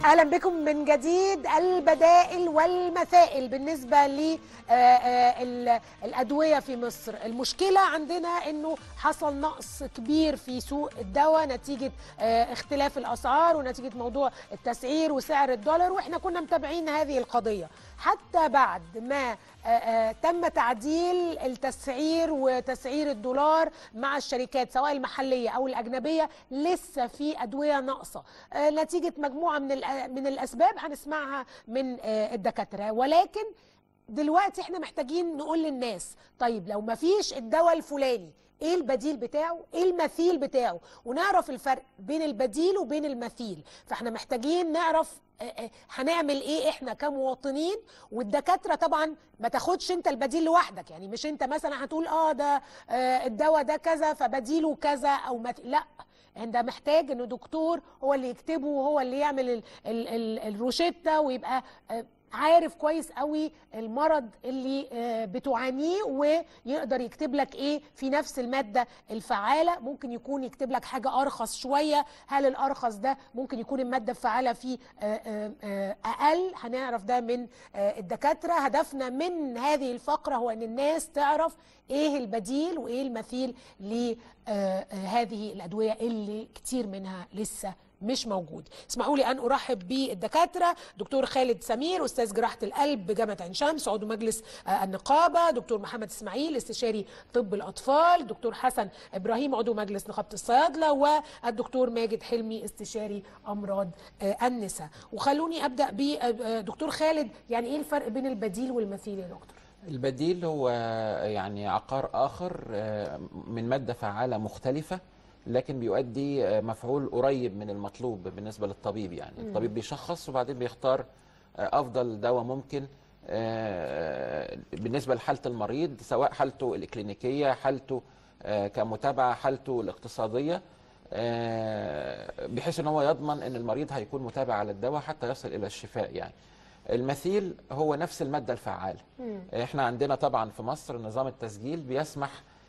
اهلا بكم من جديد البدائل والمثائل بالنسبه للادويه في مصر المشكله عندنا انه حصل نقص كبير في سوق الدواء نتيجه آه، اختلاف الاسعار ونتيجه موضوع التسعير وسعر الدولار واحنا كنا متابعين هذه القضيه حتى بعد ما آه، آه، تم تعديل التسعير وتسعير الدولار مع الشركات سواء المحليه او الاجنبيه لسه في ادويه ناقصه آه، نتيجه مجموعه من الأ- من الاسباب هنسمعها من آه، الدكاتره ولكن دلوقتي احنا محتاجين نقول للناس طيب لو ما فيش الدواء الفلاني ايه البديل بتاعه ايه المثيل بتاعه ونعرف الفرق بين البديل وبين المثيل فاحنا محتاجين نعرف آه، آه، هنعمل ايه احنا كمواطنين والدكاتره طبعا ما تاخدش انت البديل لوحدك يعني مش انت مثلا هتقول اه ده آه، الدواء ده كذا فبديله كذا او مث... لا انت محتاج ان دكتور هو اللي يكتبه وهو اللي يعمل ال ال ال الروشته ويبقى آه، عارف كويس قوي المرض اللي آه، بتعانيه ويقدر يكتب لك ايه في نفس الماده الفعاله ممكن يكون يكتب لك حاجه ارخص شويه هل الارخص ده ممكن يكون الماده الفعاله فيه آه، آه، آه، اقل هنعرف ده من آه، الدكاتره هدفنا من هذه الفقره هو ان الناس تعرف ايه البديل وايه المثيل لهذه الادويه اللي كتير منها لسه مش موجود اسمحوا لي ان ارحب بالدكاتره دكتور خالد سمير استاذ جراحه القلب بجامعه عين شمس عضو مجلس آه، النقابه دكتور محمد اسماعيل استشاري طب الاطفال دكتور حسن ابراهيم عضو مجلس نقابه الصيادله والدكتور ماجد حلمي استشاري امراض آه، النساء وخلوني ابدا بدكتور خالد يعني ايه الفرق بين البديل والمثيل يا دكتور البديل هو يعني عقار آخر آه، من مادة فعالة مختلفة لكن بيؤدي آه، مفعول قريب من المطلوب بالنسبة للطبيب يعني الطبيب بيشخص وبعدين بيختار آه، أفضل دواء ممكن آه، بالنسبة لحالة المريض سواء حالته الإكلينيكية حالته آه، كمتابعة حالته الاقتصادية آه، بحيث ان هو يضمن ان المريض هيكون متابع على الدواء حتى يصل الى الشفاء يعني المثيل هو نفس المادة الفعالة احنا عندنا طبعا في مصر نظام التسجيل بيسمح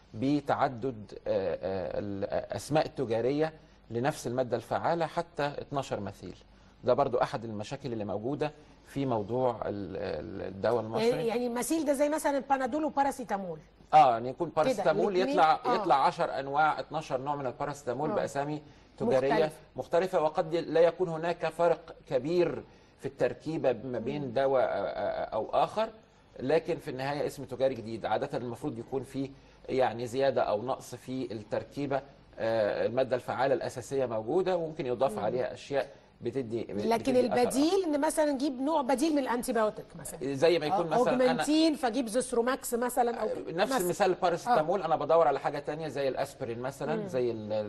بتعدد آه، آه، الاسماء التجارية لنفس المادة الفعالة حتى 12 مثيل ده برضو احد المشاكل اللي موجودة في موضوع ال- ال- الدواء المصري يعني المثيل ده زي مثلا البانادول وباراسيتامول اه يعني يكون باراسيتامول الاتنين- يطلع آه. يطلع 10 انواع 12 نوع من الباراسيتامول آه. باسامي تجاريه مختلفة. مختلفة. مختلفه وقد لا يكون هناك فرق كبير في التركيبه ما بين دواء آه، آه، او اخر لكن في النهايه اسم تجاري جديد عاده المفروض يكون فيه يعني زياده او نقص في التركيبه آه، الماده الفعاله الاساسيه موجوده وممكن يضاف عليها اشياء بتدي لكن بتدي أثر البديل ان مثلا نجيب نوع بديل من الانتيبيوتيك مثلا آخر. زي ما يكون مثلا انا اوجمنتين فاجيب زوستروماكس مثلا او نفس مثلا. مثال الباراسيتامول انا بدور على حاجه تانية زي الاسبرين مثلا زي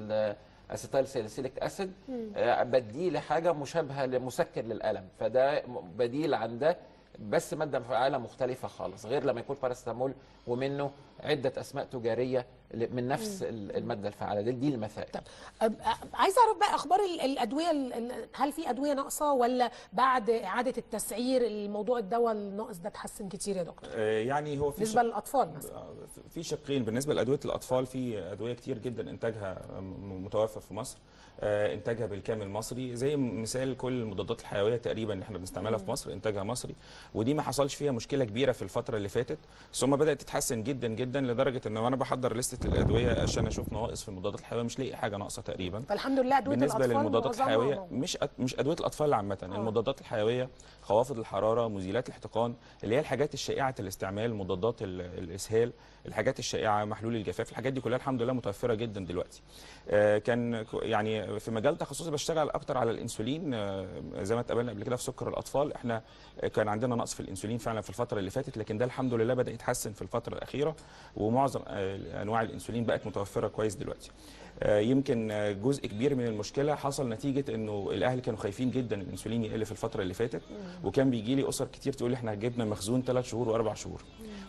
الاسيتال سيليسيليك اسيد آه، بديه لحاجه مشابهه لمسكن للالم فده م- بديل عن ده بس ماده فعاله مختلفه خالص غير لما يكون باراسيتامول ومنه عده اسماء تجاريه ل- من نفس ال- الماده الفعاله دي, دي المثال طب أب- أ- عايزه اعرف بقى اخبار ال- الادويه ال- ال- هل في ادويه ناقصه ولا بعد اعاده التسعير الموضوع الدواء الناقص ده اتحسن كتير يا دكتور آه، يعني هو في بالنسبه شق- للاطفال مثلا آه، في شقين بالنسبه لادويه الاطفال في ادويه كتير جدا انتاجها م- متوفر في مصر آه، انتاجها بالكامل مصري زي مثال كل المضادات الحيويه تقريبا اللي احنا بنستعملها في مصر انتاجها مصري ودي ما حصلش فيها مشكله كبيره في الفتره اللي فاتت ثم بدات تتحسن جدا جدا لدرجه ان وانا بحضر لسته الادويه عشان اشوف نواقص في المضادات الحيويه مش لاقي حاجه ناقصه تقريبا فالحمد لله ادويه بالنسبه الاطفال للمضادات معظمها الحيويه موجودة. مش أد... مش ادويه الاطفال عامه المضادات الحيويه خوافض الحراره مزيلات الاحتقان اللي هي الحاجات الشائعه الاستعمال مضادات ال... الاسهال الحاجات الشائعه محلول الجفاف الحاجات دي كلها الحمد لله متوفره جدا دلوقتي آه كان ك- يعني في مجال تخصصي بشتغل اكتر على الانسولين آه زي ما اتقابلنا قبل كده في سكر الاطفال احنا آه، كان عندنا نقص في الانسولين فعلا في الفتره اللي فاتت لكن ده الحمد لله بدا يتحسن في الفتره الاخيره ومعظم آه، انواع الانسولين بقت متوفره كويس دلوقتي آه، يمكن آه، جزء كبير من المشكله حصل نتيجه انه الاهل كانوا خايفين جدا الانسولين يقل في الفتره اللي فاتت وكان بيجي لي اسر كتير تقول لي احنا جبنا مخزون ثلاث شهور واربع شهور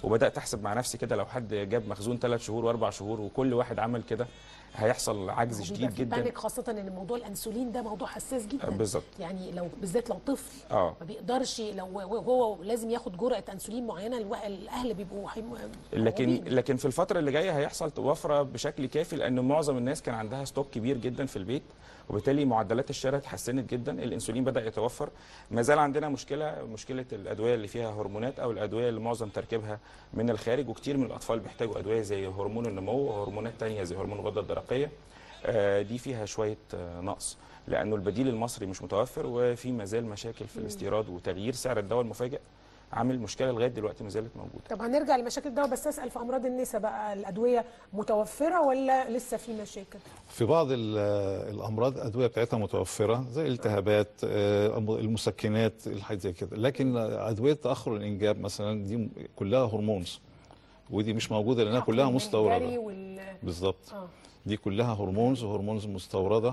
وبدات احسب مع نفسي كده لو حد جاب مخزون ثلاث شهور واربع شهور وكل واحد عمل كده هيحصل عجز بيبقى شديد في جدا بانيك خاصه ان موضوع الانسولين ده موضوع حساس جدا بالظبط. يعني لو بالذات لو طفل اه ما بيقدرش لو هو لازم ياخد جرعه انسولين معينه الوا- الاهل بيبقوا حي- لكن مرعوبين. لكن في الفتره اللي جايه هيحصل وفره بشكل كافي لان معظم الناس كان عندها ستوك كبير جدا في البيت وبالتالي معدلات الشراء اتحسنت جدا الانسولين بدا يتوفر ما زال عندنا مشكله مشكله الادويه اللي فيها هرمونات او الادويه اللي معظم تركيبها من الخارج وكتير من الاطفال بيحتاجوا ادويه زي هرمون النمو وهرمونات تانية زي هرمون الغده الدرقيه آه، دي فيها شويه آه، نقص لانه البديل المصري مش متوفر وفي ما زال مشاكل في الاستيراد وتغيير سعر الدواء المفاجئ عامل مشكله لغايه دلوقتي ما زالت موجوده طب هنرجع لمشاكل الدواء بس اسال في امراض النساء بقى الادويه متوفره ولا لسه في مشاكل في بعض ال- الامراض الادويه بتاعتها متوفره زي الالتهابات آه، المسكنات الحاجات زي كده لكن ادويه تاخر الانجاب مثلا دي كلها هرمونز ودي مش موجوده لانها كلها الجري مستورده وال... بالظبط اه دي كلها هرمونز وهرمونز مستورده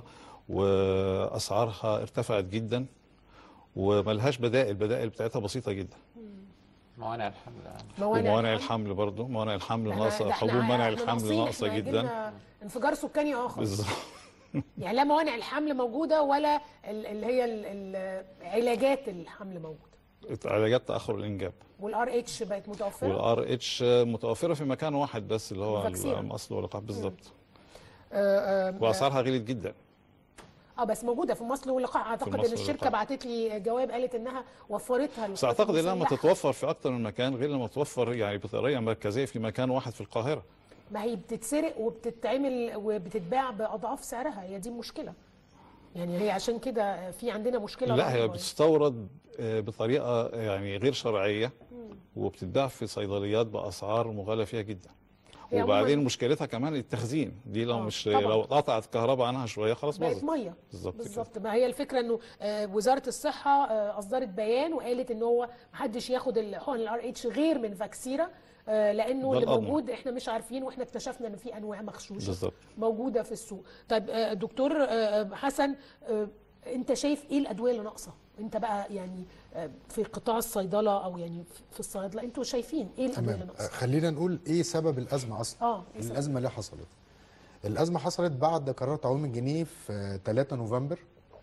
واسعارها ارتفعت جدا وملهاش بدائل البدائل بتاعتها بسيطه جدا موانع الحمل وموانع الحمل برضو موانع الحمل ده ناقصه ده احنا- حبوب منع احنا الحمل ناقصين، ناقصه احنا جدا جالنا انفجار سكاني اخر بالظبط يعني لا موانع الحمل موجوده ولا ال- اللي هي ال- ال- علاجات الحمل موجوده علاجات تاخر الانجاب والار اتش بقت متوفره والار اتش متوفره في مكان واحد بس اللي هو الفاكسين. الاصل واللقاح بالظبط آه، آه، واسعارها غليت جدا اه بس موجوده في مصر واللقاح اعتقد مصر ان الشركه واللقاح. بعتت لي جواب قالت انها وفرتها بس اعتقد انها لما المسلحة. تتوفر في اكتر من مكان غير لما تتوفر يعني بطريقه مركزيه في مكان واحد في القاهره ما هي بتتسرق وبتتعمل وبتتباع باضعاف سعرها هي دي المشكله يعني هي عشان كده في عندنا مشكله لا هي رهيبة. بتستورد آه، بطريقه يعني غير شرعيه وبتتباع في صيدليات باسعار مغالى فيها جدا هي وبعدين عموماً مشكلتها كمان التخزين دي لو آه، مش طبعاً. لو قطعت الكهرباء عنها شويه خلاص بقت باظت ميه بالظبط كده. بالظبط ما هي الفكره انه آه، وزاره الصحه آه، اصدرت بيان وقالت ان هو محدش ياخد الحقن الار اتش غير من فاكسيرا آه، لانه ده اللي الأضمن. موجود احنا مش عارفين واحنا اكتشفنا ان في انواع مغشوشه بالظبط موجوده في السوق طيب آه، دكتور آه، حسن آه، انت شايف ايه الادويه اللي ناقصه انت بقى يعني آه، في قطاع الصيدله او يعني في الصيادله انتوا شايفين ايه الادويه اللي تمام ناقصه خلينا نقول ايه سبب الازمه اصلا اه إيه سبب؟ الازمه ليه حصلت الازمه حصلت بعد قرار تعويم الجنيه في آه، 3 نوفمبر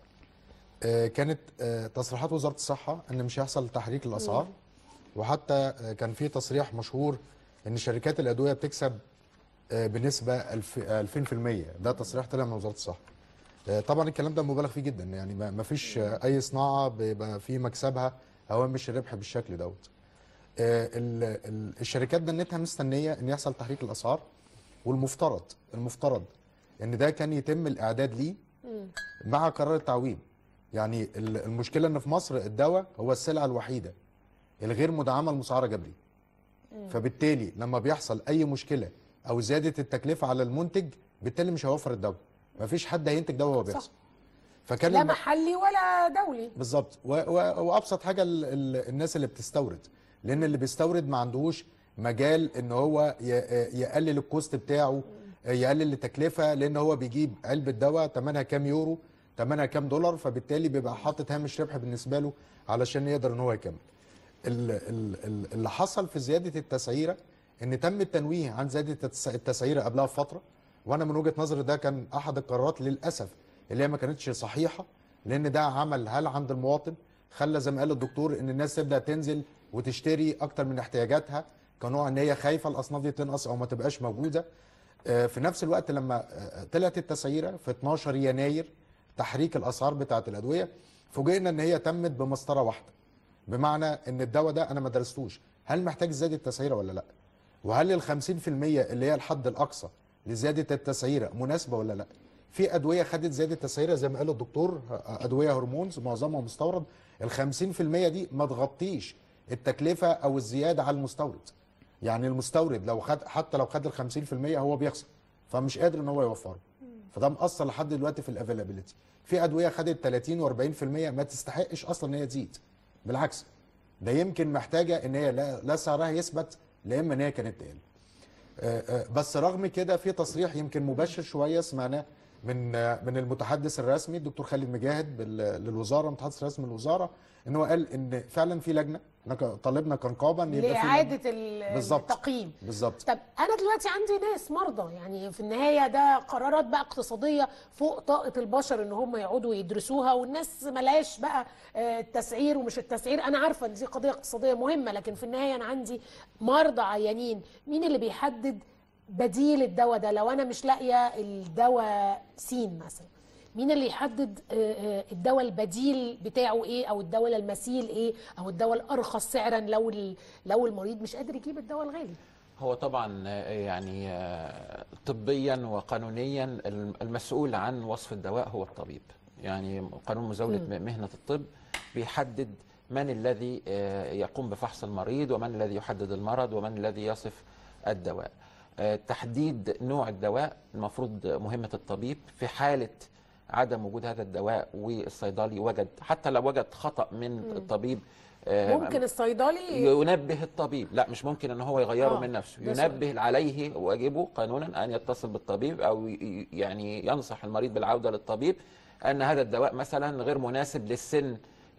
آه، كانت آه، تصريحات وزاره الصحه ان مش هيحصل تحريك للاسعار وحتى آه، كان في تصريح مشهور ان شركات الادويه بتكسب آه، بنسبه الف- آه، 2000% ده تصريح طلع من وزاره الصحه آه، طبعا الكلام ده مبالغ فيه جدا يعني ما ما فيش آه، اي صناعه بيبقى في مكسبها هوامش الربح بالشكل دوت آه، ال- ال- الشركات دنتها مستنيه ان يحصل تحريك الاسعار والمفترض المفترض ان ده كان يتم الاعداد ليه مع قرار التعويم يعني ال- المشكله ان في مصر الدواء هو السلعه الوحيده الغير مدعمه لمسعره جبري فبالتالي لما بيحصل اي مشكله او زياده التكلفه على المنتج بالتالي مش هيوفر الدواء مفيش حد هينتج دواء وهو بيحصل فكان لا الم- محلي ولا دولي بالظبط و- و- وابسط حاجه ال ال الناس اللي بتستورد لان اللي بيستورد ما عندهوش مجال ان هو ي- يقلل الكوست بتاعه يقلل التكلفه لان هو بيجيب علبه دواء ثمنها كام يورو ثمنها كام دولار فبالتالي بيبقى حاطط هامش ربح بالنسبه له علشان يقدر ان هو يكمل ال- ال- ال- اللي حصل في زياده التسعيره ان تم التنويه عن زياده التس- التسعيره قبلها بفتره وانا من وجهه نظري ده كان احد القرارات للاسف اللي هي ما كانتش صحيحه لان ده عمل هل عند المواطن خلى زي ما قال الدكتور ان الناس تبدا تنزل وتشتري اكتر من احتياجاتها كنوع ان هي خايفه الاصناف دي تنقص او ما تبقاش موجوده آه، في نفس الوقت لما آه، طلعت التسعيره في 12 يناير تحريك الاسعار بتاعه الادويه فوجئنا ان هي تمت بمسطره واحده بمعنى ان الدواء ده انا ما درستوش هل محتاج زياده التسعيره ولا لا وهل ال 50% اللي هي الحد الاقصى لزياده التسعيره مناسبه ولا لا في ادويه خدت زياده التسعيره زي ما قال الدكتور ادويه هرمونز معظمها مستورد ال 50% دي ما تغطيش التكلفه او الزياده على المستورد يعني المستورد لو خد حتى لو خد ال 50% هو بيخسر فمش قادر ان هو يوفره فده مأثر لحد دلوقتي في الافيلابيلتي في ادويه خدت 30 و40% ما تستحقش اصلا ان هي تزيد بالعكس ده يمكن محتاجه ان هي لا, لا سعرها يثبت لا اما ان هي كانت تقل آه، آه، بس رغم كده في تصريح يمكن مبشر شويه سمعناه من من المتحدث الرسمي الدكتور خالد مجاهد بال- للوزاره المتحدث الرسمي للوزاره ان هو قال ان فعلا في لجنه إحنا ك- طالبنا كنقابه ان يبقى في لجنة. لاعاده ال- بالظبط. التقييم بالظبط طب انا دلوقتي عندي ناس مرضى يعني في النهايه ده قرارات بقى اقتصاديه فوق طاقه البشر ان هم يقعدوا يدرسوها والناس ملهاش بقى آه، التسعير ومش التسعير انا عارفه ان دي قضيه اقتصاديه مهمه لكن في النهايه انا عندي مرضى عيانين مين اللي بيحدد بديل الدواء ده لو انا مش لاقيه الدواء سين مثلا مين اللي يحدد آه، آه، الدواء البديل بتاعه ايه او الدواء المثيل ايه او الدواء الارخص سعرا لو ال- لو المريض مش قادر يجيب الدواء الغالي هو طبعا آه، يعني آه، طبيا وقانونيا الم- المسؤول عن وصف الدواء هو الطبيب يعني قانون مزاولة م- مهنة الطب بيحدد من الذي آه، يقوم بفحص المريض ومن الذي يحدد المرض ومن الذي يصف الدواء آه، تحديد نوع الدواء المفروض مهمة الطبيب في حالة عدم وجود هذا الدواء والصيدلي وجد حتى لو وجد خطأ من الطبيب آه، ممكن الصيدلي ينبه الطبيب لا مش ممكن ان هو يغيره آه، من نفسه ده سؤال. ينبه عليه واجبه قانونا ان يتصل بالطبيب او ي- ي- يعني ينصح المريض بالعوده للطبيب ان هذا الدواء مثلا غير مناسب للسن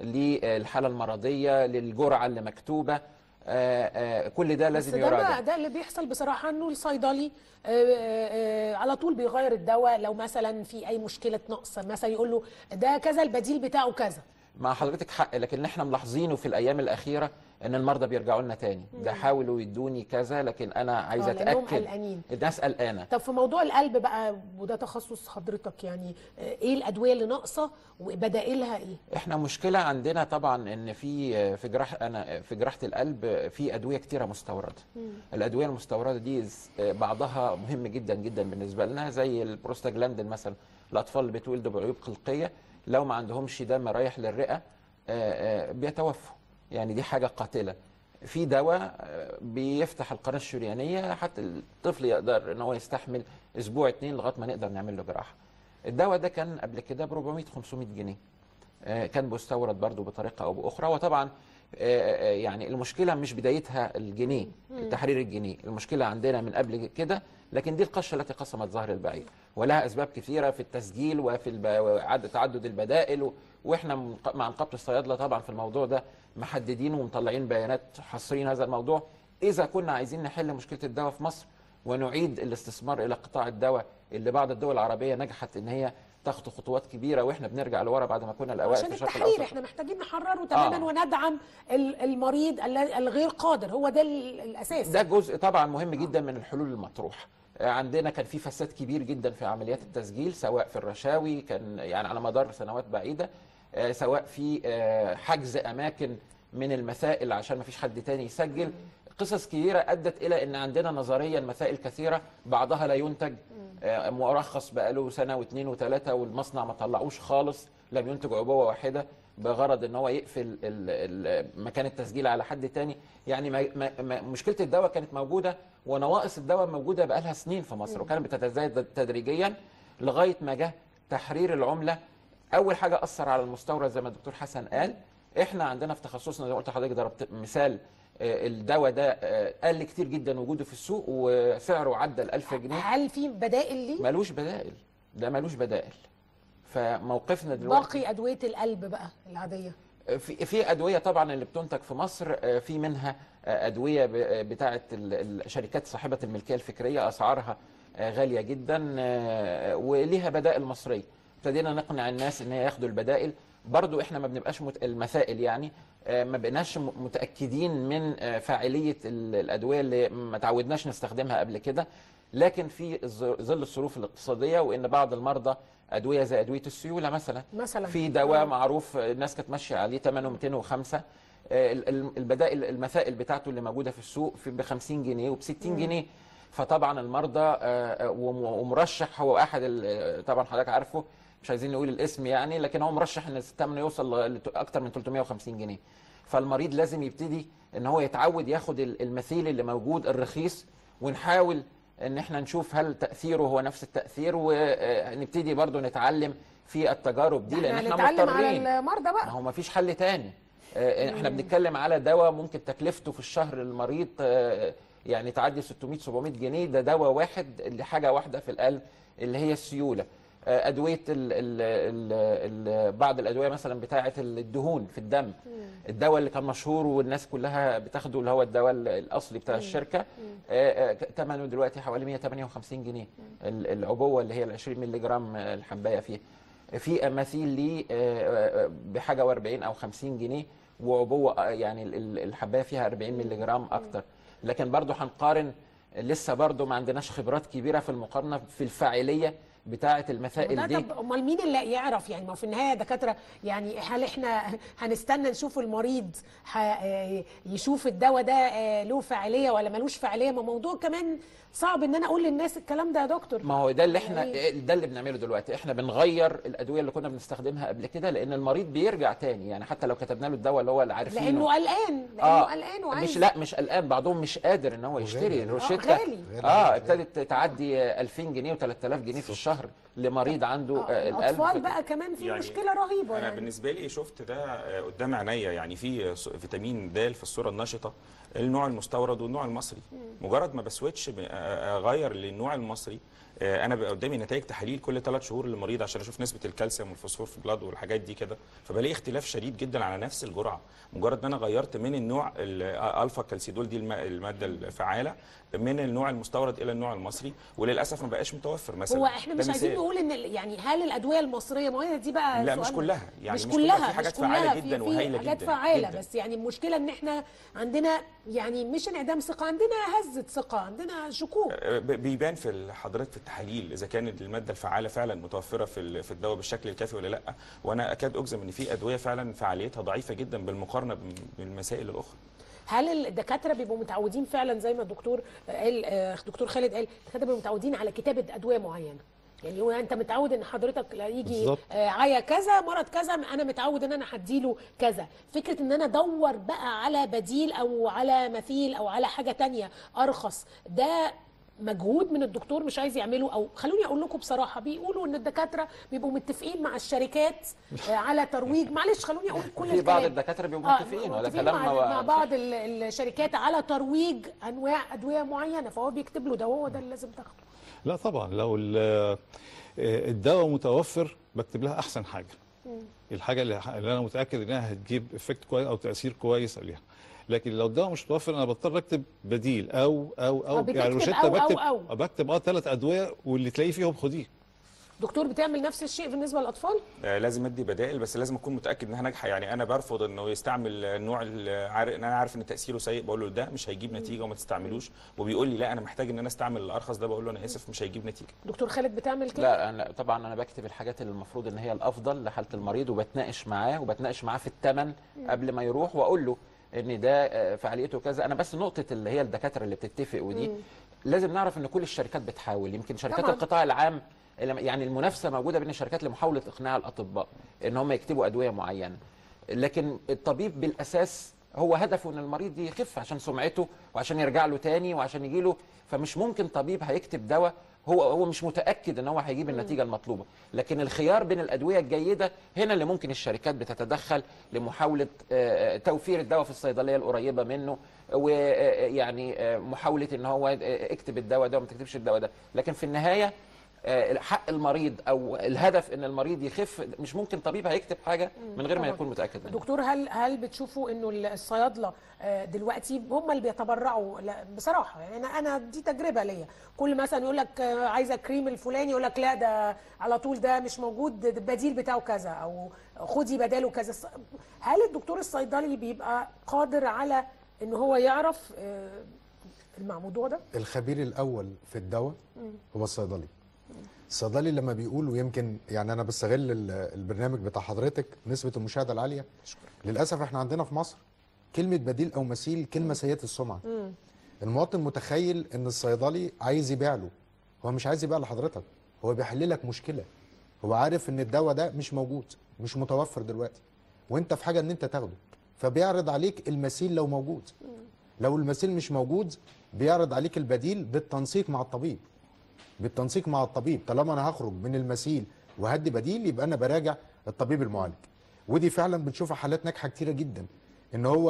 للحاله المرضيه للجرعه اللي مكتوبه آه، آه، كل ده بس لازم ده يراجع بقى ده اللي بيحصل بصراحه انه الصيدلي آه، آه، آه، على طول بيغير الدواء لو مثلا في اي مشكله نقص مثلا يقول له ده كذا البديل بتاعه كذا مع حضرتك حق لكن احنا ملاحظينه في الايام الاخيره ان المرضى بيرجعوا لنا تاني ده حاولوا يدوني كذا لكن انا عايز آه، لأنهم اتاكد قلقانين. الناس قلقانه طب في موضوع القلب بقى وده تخصص حضرتك يعني آه، ايه الادويه اللي ناقصه وبدائلها ايه احنا مشكله عندنا طبعا ان في في جراح انا في جراحه القلب في ادويه كتيره مستورده الادويه المستورده دي ز- بعضها مهم جدا جدا بالنسبه لنا زي البروستاجلاندين مثلا الاطفال اللي بتولدوا بعيوب خلقيه لو ما عندهمش دم رايح للرئه آه، آه، بيتوفوا يعني دي حاجه قاتله في دواء آه، بيفتح القناه الشريانيه حتى الطفل يقدر ان هو يستحمل اسبوع اتنين لغايه ما نقدر نعمل له جراحه الدواء ده كان قبل كده ب 400 500 جنيه آه، كان مستورد برضو بطريقه او باخرى وطبعا آه، آه، يعني المشكله مش بدايتها الجنيه تحرير الجنيه المشكله عندنا من قبل كده لكن دي القشه التي قسمت ظهر البعير ولها اسباب كثيره في التسجيل وفي الب... وعد- تعدد البدائل و... واحنا من- مع نقابه الصيادله طبعا في الموضوع ده محددين ومطلعين بيانات حاصرين هذا الموضوع اذا كنا عايزين نحل مشكله الدواء في مصر ونعيد الاستثمار الى قطاع الدواء اللي بعض الدول العربيه نجحت ان هي تخطو خطوات كبيره واحنا بنرجع لورا بعد ما كنا الاوائل عشان في الشرق التحرير الاوسط احنا محتاجين نحرره تماما آه. وندعم ال- المريض ال- الغير قادر هو ده ال- الاساس ده جزء طبعا مهم جدا من الحلول المطروحه آه، عندنا كان في فساد كبير جدا في عمليات التسجيل سواء في الرشاوي كان يعني على مدار سنوات بعيده آه، سواء في آه، حجز اماكن من المسائل عشان ما فيش حد تاني يسجل قصص كبيره ادت الى ان عندنا نظريا مسائل كثيره بعضها لا ينتج آه، مرخص بقاله سنه واثنين وثلاثه والمصنع ما طلعوش خالص لم ينتج عبوه واحده بغرض ان هو يقفل ال- ال- مكان التسجيل على حد تاني يعني ما ما ما مشكله الدواء كانت موجوده ونواقص الدواء موجوده بقالها سنين في مصر وكانت بتتزايد تدريجيا لغايه ما جه تحرير العمله اول حاجه اثر على المستورد زي ما الدكتور حسن قال احنا عندنا في تخصصنا زي ما قلت لحضرتك ضربت مثال آه، الدواء ده آه، قل كتير جدا وجوده في السوق وسعره عدى ال 1000 جنيه هل في بدائل ليه ملوش بدائل ده ملوش بدائل فموقفنا دلوقتي باقي ادويه القلب بقى العاديه في في ادويه طبعا اللي بتنتج في مصر آه، في منها آه، ادويه ب- آه، بتاعه ال- الشركات صاحبه الملكيه الفكريه اسعارها آه، غاليه جدا آه، وليها بدائل مصريه ابتدينا نقنع الناس ان هي ياخدوا البدائل برضو احنا ما بنبقاش مت... المسائل يعني آه، ما بقناش م- متاكدين من آه، فاعليه ال- الادويه اللي ما تعودناش نستخدمها قبل كده لكن في ظ- ظل الظروف الاقتصاديه وان بعض المرضى ادويه زي ادويه السيوله مثلا مثلا في دواء آه. معروف الناس كانت ماشيه عليه ثمنه 205 آه، ال- ال- البدائل المسائل بتاعته اللي موجوده في السوق في ب 50 جنيه وب 60 جنيه فطبعا المرضى آه، آه، وم- ومرشح هو احد ال- طبعا حضرتك عارفه مش عايزين نقول الاسم يعني لكن هو مرشح ان الثمن يوصل لاكثر من 350 جنيه فالمريض لازم يبتدي ان هو يتعود ياخد ال- المثيل اللي موجود الرخيص ونحاول ان احنا نشوف هل تاثيره هو نفس التاثير ونبتدي برضو نتعلم في التجارب دي لان احنا احنا هنتعلم على مضطرين المرضى ما بقى هو ما فيش حل تاني آه، احنا بنتكلم على دواء ممكن تكلفته في الشهر للمريض آه، يعني تعدي 600 700 جنيه ده دواء واحد لحاجه واحده في القلب اللي هي السيوله آه، ادويه ال ال ال ال بعض الادويه مثلا بتاعه الدهون في الدم الدواء اللي كان مشهور والناس كلها بتاخده اللي هو الدواء ال- الاصلي بتاع الشركه آه، آه، ثمنه دلوقتي حوالي 158 جنيه ال- العبوه اللي هي ال 20 مللي جرام آه، الحبايه فيها في مثيل ليه آه، آه، بحاجه و40 او 50 جنيه وعبوه آه، يعني ال- ال- الحبايه فيها 40 مللي جرام اكتر لكن برضو هنقارن لسه برضو ما عندناش خبرات كبيره في المقارنه في الفاعليه بتاعه المسائل وده دي طب امال مين اللي يعرف يعني ما هو في النهايه يا دكاتره يعني هل احنا هنستنى نشوف المريض ح- آه، يشوف الدواء ده آه، له فاعليه ولا ملوش فاعليه ما موضوع كمان صعب ان انا اقول للناس الكلام ده يا دكتور ما هو ده اللي احنا يعني ده اللي بنعمله دلوقتي احنا بنغير الادويه اللي كنا بنستخدمها قبل كده لان المريض بيرجع تاني يعني حتى لو كتبنا له الدواء اللي هو اللي عارفينه لانه قلقان لانه قلقان وعايز مش لا مش قلقان بعضهم مش قادر ان هو يشتري الروشته غالي. غالي. اه ابتدت تعدي 2000 جنيه و3000 جنيه في الشهر لمريض عنده آه، آه القلب الاطفال بقى كمان في يعني مشكله رهيبه انا يعني بالنسبه لي شفت ده آه، قدام عينيا يعني في ص- فيتامين د في الصوره النشطه النوع المستورد والنوع المصري مجرد ما بسويتش ب- آه، اغير للنوع المصري آه، انا بقى قدامي نتائج تحاليل كل ثلاث شهور للمريض عشان اشوف نسبه الكالسيوم والفوسفور في البلاد والحاجات دي كده فبلاقي اختلاف شديد جدا على نفس الجرعه مجرد ان انا غيرت من النوع الالفا كالسيدول دي الم- الماده الفعاله من النوع المستورد الى النوع المصري وللاسف ما بقاش متوفر مثلا هو احنا ده مش عايزين مثال. نقول ان ال- يعني هل الادويه المصريه ما هي دي بقى لا مش سؤال- كلها يعني مش مش كلها كلها. في حاجات مش كلها. فعالة في- جدا في وهايلة حاجات جدا، فعاله جدا. بس يعني المشكله ان احنا عندنا يعني مش انعدام ثقه عندنا هزه ثقه عندنا شكوك ب- بيبان في ال- حضرتك في التحاليل اذا كانت الماده الفعاله فعلا متوفره في ال- في الدواء بالشكل الكافي ولا لا وانا اكاد اجزم ان في ادويه فعلا فعاليتها ضعيفه جدا بالمقارنه بم- بالمسائل الاخرى هل الدكاتره بيبقوا متعودين فعلا زي ما الدكتور قال آه، دكتور خالد قال الدكاتره بيبقوا متعودين على كتابه ادويه معينه يعني هو انت متعود ان حضرتك لا يجي بالظبط. آه، عيا كذا مرض كذا انا متعود ان انا هديله كذا فكره ان انا ادور بقى على بديل او على مثيل او على حاجه تانية ارخص ده مجهود من الدكتور مش عايز يعمله او خلوني اقول لكم بصراحه بيقولوا ان الدكاتره بيبقوا متفقين مع الشركات آه، على ترويج معلش خلوني اقول كل في بعض الكلام. الدكاتره بيبقوا آه، متفقين ولا متفقين كلام مع, هو- مع بعض ال- الشركات على ترويج انواع ادويه معينه فهو بيكتب له ده وهو ده اللي لازم تاخده لا طبعا لو ال- آه، الدواء متوفر بكتب لها احسن حاجه الحاجه اللي اللي انا متاكد انها هتجيب افكت كويس او تاثير كويس عليها لكن لو الدواء مش متوفر انا بضطر اكتب بديل او او آه، او بتكتب يعني روشته أو- أو- بكتب أو. بكتب اه ثلاث ادويه واللي تلاقيه فيهم خديه دكتور بتعمل نفس الشيء بالنسبه للاطفال آه، لازم ادي بدائل بس لازم اكون متاكد انها ناجحه يعني انا برفض انه يستعمل النوع اللي عارف ان انا عارف ان تاثيره سيء بقول له ده مش هيجيب نتيجه وما تستعملوش وبيقول لي لا انا محتاج ان انا استعمل الارخص ده بقول له انا اسف مش هيجيب نتيجه دكتور خالد بتعمل كده لا أنا طبعا انا بكتب الحاجات اللي المفروض ان هي الافضل لحاله المريض وبتناقش معاه وبتناقش معاه في الثمن قبل ما يروح واقول له ان ده آه، فعاليته كذا انا بس نقطه اللي هي الدكاتره اللي بتتفق ودي لازم نعرف ان كل الشركات بتحاول يمكن شركات طبعاً. القطاع العام اللي- يعني المنافسه موجوده بين الشركات لمحاوله اقناع الاطباء ان هم يكتبوا ادويه معينه لكن الطبيب بالاساس هو هدفه ان المريض يخف عشان سمعته وعشان يرجع له تاني وعشان يجي له فمش ممكن طبيب هيكتب دواء هو هو مش متاكد ان هو هيجيب النتيجه المطلوبه لكن الخيار بين الادويه الجيده هنا اللي ممكن الشركات بتتدخل لمحاوله آه، آه، توفير الدواء في الصيدليه القريبه منه ويعني محاوله ان هو آه، اكتب الدواء ده وما تكتبش الدواء ده لكن في النهايه آه، حق المريض او الهدف ان المريض يخف مش ممكن طبيب هيكتب حاجه من غير ما طبعاً. يكون متاكد منها دكتور هل هل بتشوفوا انه الصيادله آه، دلوقتي هم اللي بيتبرعوا لا بصراحه يعني انا انا دي تجربه ليا كل مثلا يقول لك آه، عايزه كريم الفلاني يقول لك لا ده على طول ده مش موجود ده البديل بتاعه كذا او خدي بداله كذا الص- هل الدكتور الصيدلي بيبقى قادر على ان هو يعرف آه، الموضوع ده الخبير الاول في الدواء هو الصيدلي الصيدلي لما بيقول ويمكن يعني انا بستغل ال- البرنامج بتاع حضرتك نسبه المشاهده العاليه للاسف احنا عندنا في مصر كلمه بديل او مثيل كلمه سيئه السمعه المواطن متخيل ان الصيدلي عايز يبيع له هو مش عايز يبيع لحضرتك هو بيحل لك مشكله هو عارف ان الدواء ده مش موجود مش متوفر دلوقتي وانت في حاجه ان انت تاخده فبيعرض عليك المثيل لو موجود لو المثيل مش موجود بيعرض عليك البديل بالتنسيق مع الطبيب بالتنسيق مع الطبيب طالما انا هخرج من المثيل وهدي بديل يبقى انا براجع الطبيب المعالج ودي فعلا بنشوفها حالات ناجحه كتيره جدا ان هو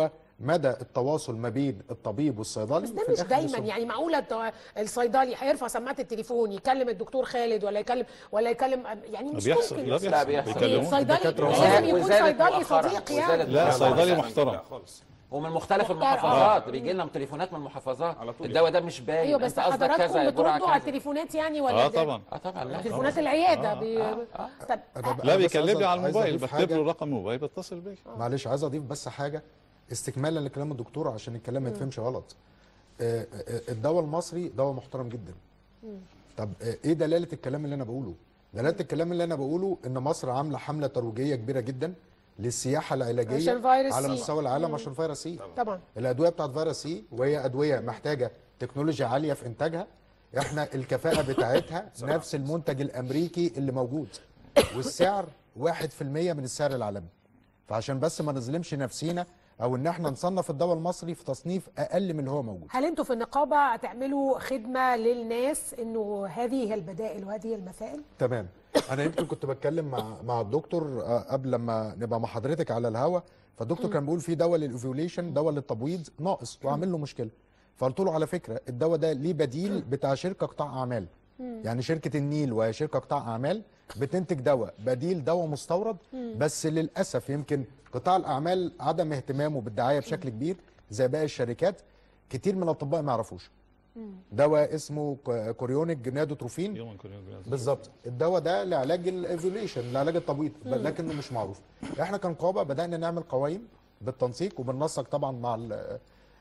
مدى التواصل ما بين الطبيب والصيدلي بس ده في مش الآخر دايما بيوصل. يعني معقوله الت- الصيدلي هيرفع سماعه التليفون يكلم الدكتور خالد ولا يكلم ولا يكلم يعني مش بيحصل ممكن لا لا بيحصل بيحصل. بيكلموه. صيدلي الدكاترة لازم يكون وزادت صيدلي مؤخراً. صديق يعني وزادت لا مؤخراً. صيدلي لا محترم خالص ومن مختلف محترم. المحافظات بيجي لنا تليفونات من المحافظات على طول. الدواء ده مش باين ايوه بس انت قصدك حضراتكم كذا يا جرعه بتردوا على كذا التليفونات يعني ولا اه ده- طبعا اه طبعا لا تليفونات العياده بي... آه، آه. طب أنا لا بس عايز- بيكلمني على عايز الموبايل أضيف بكتب حاجة. له رقم الموبايل بتصل بيه معلش عايز اضيف بس حاجه استكمالا لكلام الدكتور عشان الكلام ما يتفهمش غلط آه، آه، الدواء المصري دواء محترم جدا طب آه، ايه دلاله الكلام اللي انا بقوله دلاله الكلام اللي انا بقوله ان مصر عامله حمله ترويجيه كبيره جدا للسياحه العلاجيه عشان فيروس على سي. مستوى العالم عشان فيروس سي طبعا الادويه بتاعت فيروس سي وهي ادويه محتاجه تكنولوجيا عاليه في انتاجها احنا الكفاءه بتاعتها نفس المنتج الامريكي اللي موجود والسعر 1% من السعر العالمي فعشان بس ما نظلمش نفسينا او ان احنا نصنف الدواء المصري في تصنيف اقل من اللي هو موجود هل انتوا في النقابه هتعملوا خدمه للناس انه هذه هي البدائل وهذه هي المسائل؟ تمام انا يمكن كنت بتكلم مع مع الدكتور آه، قبل ما نبقى مع حضرتك على الهوا فالدكتور كان بيقول في دواء للاوفيوليشن دواء للتبويض ناقص وعامل له مشكله فقلت له على فكره الدواء ده ليه بديل بتاع شركه قطاع اعمال يعني شركه النيل وهي شركه قطاع اعمال بتنتج دواء بديل دواء مستورد بس للاسف يمكن قطاع الاعمال عدم اهتمامه بالدعايه بشكل كبير زي باقي الشركات كتير من الاطباء ما يعرفوش دواء اسمه ك- كوريونيك جنادوتروفين يوم كل- بالظبط الدواء ده لعلاج الايفوليشن لعلاج التبويض لكنه مش معروف احنا كنقابه بدانا نعمل قوائم بالتنسيق وبننسق طبعا مع ال-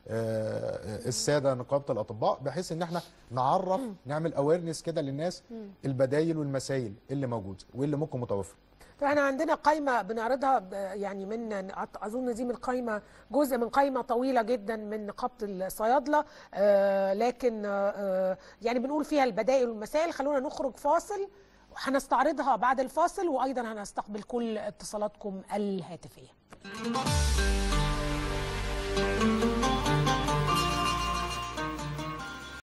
آه، الساده نقابه الاطباء بحيث ان احنا نعرف نعمل اويرنس كده للناس البدايل والمسائل اللي موجوده واللي ممكن متوفر فاحنا عندنا قائمه بنعرضها ب- يعني من اظن دي من قائمه جزء من قائمه طويله جدا من نقابه الصيادله آه لكن آه يعني بنقول فيها البدائل والمسائل خلونا نخرج فاصل هنستعرضها بعد الفاصل وايضا هنستقبل كل اتصالاتكم الهاتفيه